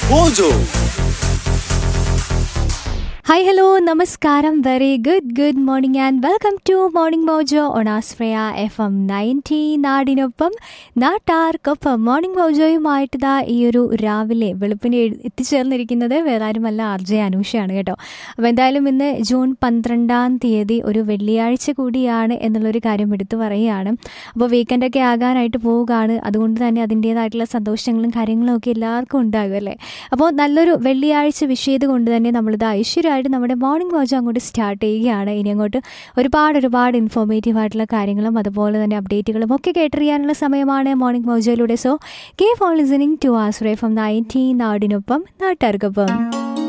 Mojo. Hi hello നമസ്കാരം very good good morning and welcome to morning Mojo ഒണാസ്ഫ്രയ F M ninety നാടിനൊപ്പം നാട്ടാർക്കൊപ്പം morning മോജോയുമായിട്ട് ഇതാ ഈ ഒരു രാവിലെ വെളുപ്പിന് എഴ് എത്തിച്ചേർന്നിരിക്കുന്നത് വേറെ ആരുമല്ല ആർ ജെ അനൂഷയാണ് കേട്ടോ അപ്പോൾ എന്തായാലും ഇന്ന് ജൂൺ പന്ത്രണ്ടാം തീയതി ഒരു വെള്ളിയാഴ്ച കൂടിയാണ് എന്നുള്ളൊരു കാര്യം എടുത്തു പറയുകയാണ് അപ്പോൾ വീക്കെൻഡൊക്കെ ആകാനായിട്ട് പോവുകയാണ് അതുകൊണ്ട് തന്നെ അതിൻ്റേതായിട്ടുള്ള സന്തോഷങ്ങളും കാര്യങ്ങളും ഒക്കെ എല്ലാവർക്കും ഉണ്ടാകും അല്ലേ അപ്പോൾ നല്ലൊരു വെള്ളിയാഴ്ച വിഷയത് കൊണ്ട് തന്നെ നമ്മളിത് ഐശ്വര്യമായിട്ട് നമ്മുടെ മോർണിംഗ് വാച്ച് അങ്ങോട്ട് സ്റ്റാർട്ട് ചെയ്യുകയാണ് ഇനി അങ്ങോട്ട് ഒരുപാട് ഒരുപാട് ഇൻഫോർമേറ്റീവ് ആയിട്ടുള്ള കാര്യങ്ങളും അതുപോലെ തന്നെ അപ്ഡേറ്റുകളും ഒക്കെ കേട്ടറിയാനുള്ള സമയമാണ് മോർണിംഗ് മോജയിലൂടെ so keep on listening to us from nineteen നാടിനൊപ്പം നാട്ടുകാർക്കൊപ്പം